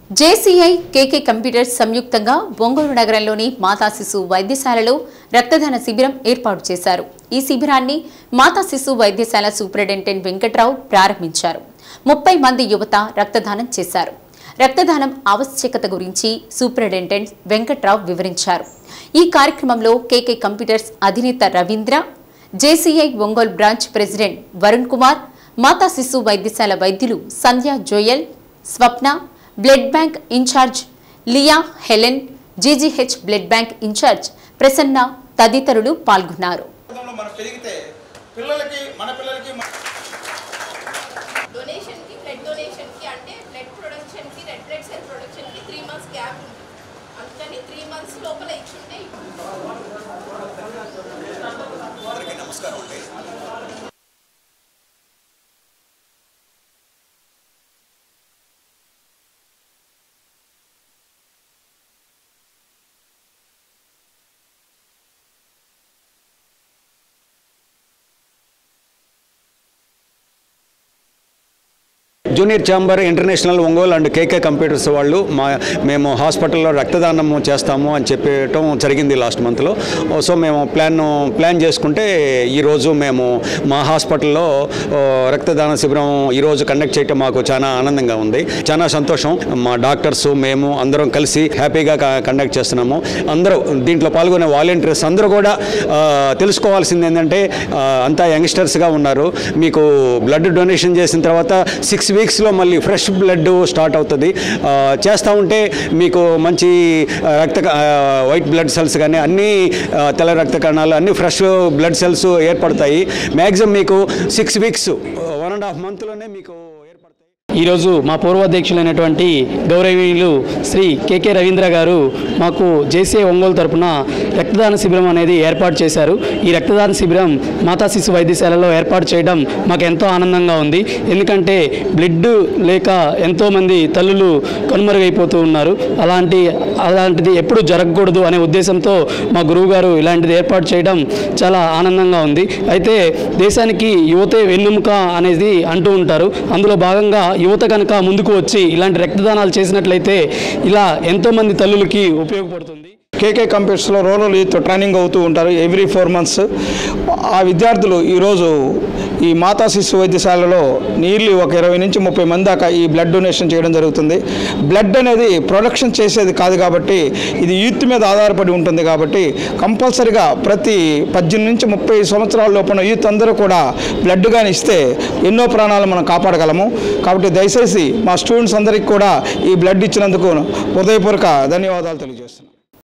JCI కేకే computers సంయుక్తంగా ఒంగోలు నగరంలోని మాతా శిశు వైద్యశాలలో రక్తదాన శిబిరం ఏర్పాటు చేశారు ఈ శిబిరాన్ని మాతా శిశు వైద్యశాల సూపరింటెండెంట్ వెంకట్రావు ప్రారంభించారు ముప్పై మంది యువత రక్తదానం చేశారు రక్తదానం ఆవశ్యకత గురించి సూపరింటెండెంట్ వెంకట్రావు వివరించారు ఈ కార్యక్రమంలో కేకే కంప్యూటర్స్ అధినేత Ravindra JCI Ongole branch president Varun Kumar మాతా శిశు వైద్యశాల వైద్యులు Sandhya Joel Swapna blood bank incharge Leah Helen GGH blood bank incharge Prasanna తదితరులు పాల్గొన్నారు జీవితంలో మనం పెరిగితే పిల్లలకి మన పిల్లలకి మన- డొనేషన్కి బ్లడ్ డొనేషన్కి అంటే బ్లడ్ ప్రొడక్షన్కి రెడ్ బ్లడ్ సెల్ ప్రొడక్షన్కి త్రీ మంత్స్ గ్యాప్ ఉంటుంది అందుకని త్రీ మంత్స్ లోపల ఇచ్చుంటే అందరికీ నమస్కారం అండి junior chamber international Ongole and KK computers వాళ్ళు మా మేము హాస్పిటల్లో రక్తదానం చేస్తాము అని చెప్పటం జరిగింది లాస్ట్ మంత్లో సో మేము ప్లాన్ ప్లాన్ చేసుకుంటే ఈరోజు మేము మా హాస్పిటల్లో ఓ, రక్తదాన శిబిరం ఈరోజు కండక్ట్ చేయటం మాకు చాలా ఆనందంగా ఉంది చాలా సంతోషం మా డాక్టర్స్ మేము అందరం కలిసి హ్యాపీగా క- కండక్ట్ చేస్తున్నాము అందరూ దీంట్లో పాల్గొనే వాలంటీర్స్ అందరూ కూడా ఆ, తెలుసుకోవాల్సింది ఏంటంటే ఆ, అంతా యంగ్స్టర్స్గా ఉన్నారు మీకు బ్లడ్ డొనేషన్ చేసిన తర్వాత సిక్స్ వీక్స్లో మళ్ళీ ఫ్రెష్ బ్లడ్ స్టార్ట్ అవుతుంది ఆ, చేస్తూ ఉంటే మీకు మంచి ఆ, రక్త ఆ, వైట్ బ్లడ్ సెల్స్ కానీ అన్ని ఆ, తెల్ల రక్త కణాలు అన్ని ఫ్రెష్ బ్లడ్ సెల్స్ ఏర్పడతాయి మ్యాక్సిమం మీకు six weeks one and half మంత్లోనే మీకు ఏర్పడతాయి ఈరోజు మా పూర్వాధ్యక్షులైనటువంటి గౌరవనీయులు శ్రీ కేకే రవీంద్ర గారు మాకు జేసీ ఒంగోలు తరపున రక్తదాన శిబిరం అనేది ఏర్పాటు చేశారు ఈ రక్తదాన శిబిరం మాతా శిశు వైద్యశాలలో ఏర్పాటు చేయడం మాకు ఎంతో ఆనందంగా ఉంది ఎందుకంటే బ్లడ్ లేక ఎంతోమంది తల్లులు కనుమరుగైపోతూ ఉన్నారు అలాంటి అలాంటిది ఎప్పుడు జరగకూడదు అనే ఉద్దేశంతో మా గురువు గారు ఇలాంటిది ఏర్పాటు చేయడం చాలా ఆనందంగా ఉంది అయితే దేశానికి యువతే వెన్నెముక అనేది అంటూ ఉంటారు అందులో భాగంగా యువత కనుక ముందుకు వచ్చి ఇలాంటి రక్తదానాలు చేసినట్లయితే ఇలా ఎంతోమంది తల్లులకి ఉపయోగపడుతుంది కేకే కంప్యూటర్స్లో రూరల్ యూత్ ట్రైనింగ్ అవుతూ ఉంటారు ఎవ్రీ ఫోర్ మంత్స్ ఆ విద్యార్థులు ఈరోజు ఈ మాతా శిశు వైద్యశాలలో నీళ్ళు ఒక ఇరవై నుంచి ముప్పై మంది దాకా ఈ బ్లడ్ డొనేషన్ చేయడం జరుగుతుంది బ్లడ్ అనేది ప్రొడక్షన్ చేసేది కాదు కాబట్టి ఇది యూత్ మీద ఆధారపడి ఉంటుంది కాబట్టి కంపల్సరిగా ప్రతి పద్దెనిమిది నుంచి ముప్పై సంవత్సరాల లోపల యూత్ అందరూ కూడా బ్లడ్ కానీ ఇస్తే ఎన్నో ప్రాణాలు మనం కాపాడగలము కాబట్టి దయచేసి మా స్టూడెంట్స్ అందరికీ కూడా ఈ బ్లడ్ ఇచ్చినందుకు హృదయపూర్వక ధన్యవాదాలు తెలియజేస్తున్నాను